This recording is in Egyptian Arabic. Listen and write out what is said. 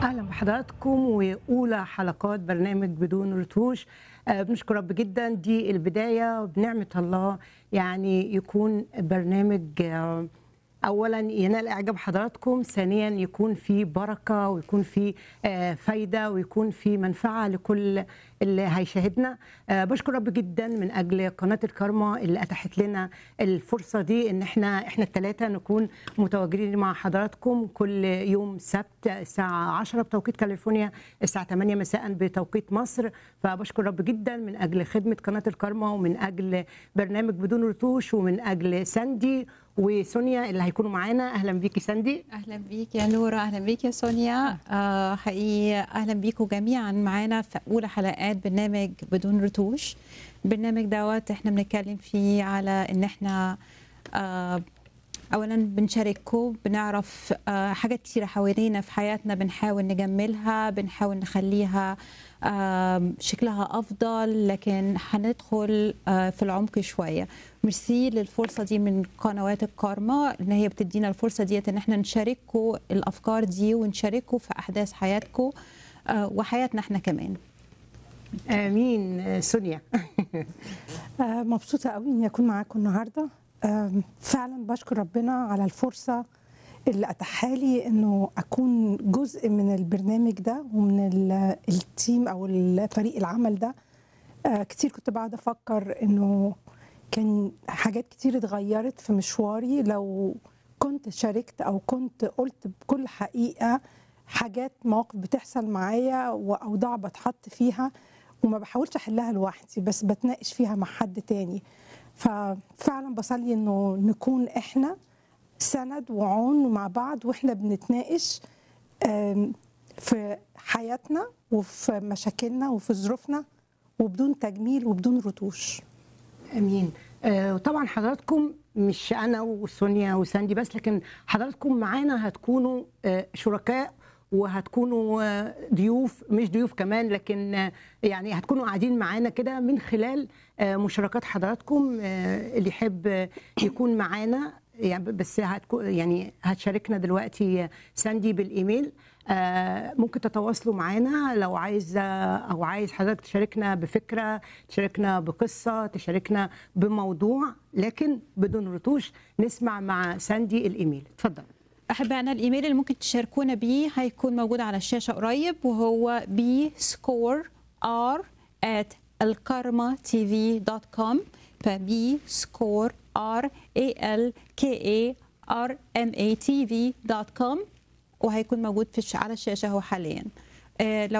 اهلا بحضراتكم واولى حلقات برنامج بدون رتوش آه، بنشكر رب جدا دي البدايه بنعمه الله يعني يكون برنامج آه، اولا ينال اعجاب حضراتكم ثانيا يكون في بركه ويكون في آه، فايده ويكون في منفعه لكل اللي هيشاهدنا آه، بشكر رب جدا من اجل قناه الكارما اللي اتاحت لنا الفرصه دي ان احنا احنا الثلاثه نكون متواجدين مع حضراتكم كل يوم سبت الساعه 10 بتوقيت كاليفورنيا الساعه 8 مساء بتوقيت مصر فبشكر رب جدا من اجل خدمه قناه الكارما ومن اجل برنامج بدون رتوش ومن اجل ساندي وسونيا اللي هيكونوا معانا اهلا بيكي ساندي اهلا بيك يا نورة اهلا بيك يا سونيا آه حقيقي اهلا بيكم جميعا معانا في اولى حلقات برنامج بدون رتوش البرنامج دوت احنا بنتكلم فيه على ان احنا آه اولا بنشارككم بنعرف آه حاجات كتيره حوالينا في حياتنا بنحاول نجملها بنحاول نخليها آه شكلها افضل لكن هندخل آه في العمق شويه ميرسي للفرصه دي من قنوات الكارما ان هي بتدينا الفرصه ديت ان احنا نشارككم الافكار دي ونشارككم في احداث حياتكم آه وحياتنا احنا كمان امين آه، سونيا آه، مبسوطة قوي إني أكون معاكم النهاردة آم، فعلا بشكر ربنا على الفرصة اللي أتاحها لي إنه أكون جزء من البرنامج ده ومن ال- التيم أو الفريق العمل ده آه، كتير كنت بقعد أفكر إنه كان حاجات كتير اتغيرت في مشواري لو كنت شاركت أو كنت قلت بكل حقيقة حاجات مواقف بتحصل معايا وأوضاع بتحط فيها وما بحاولش احلها لوحدي بس بتناقش فيها مع حد تاني ففعلا بصلي انه نكون احنا سند وعون مع بعض واحنا بنتناقش آم، في حياتنا وفي مشاكلنا وفي ظروفنا وبدون تجميل وبدون رتوش امين آه، وطبعا حضراتكم مش انا وسونيا وساندي بس لكن حضراتكم معانا هتكونوا آه، شركاء وهتكونوا آه، ضيوف مش ضيوف كمان لكن آه، يعني هتكونوا قاعدين معانا كده من خلال آه، مشاركات حضراتكم آه، اللي يحب آه، يكون معانا يعني بس هتكون يعني هتشاركنا دلوقتي ساندي بالايميل آه، ممكن تتواصلوا معانا لو عايز او عايز حضرتك تشاركنا بفكره تشاركنا بقصه تشاركنا بموضوع لكن بدون رتوش نسمع مع ساندي الايميل اتفضل احبائنا الايميل اللي ممكن تشاركونا بيه هيكون موجود على الشاشه قريب وهو b score r at alkarmatv.com ف b score r a l k a r m a t v.com وهيكون موجود في الش- على الشاشه هو حاليا آه، لو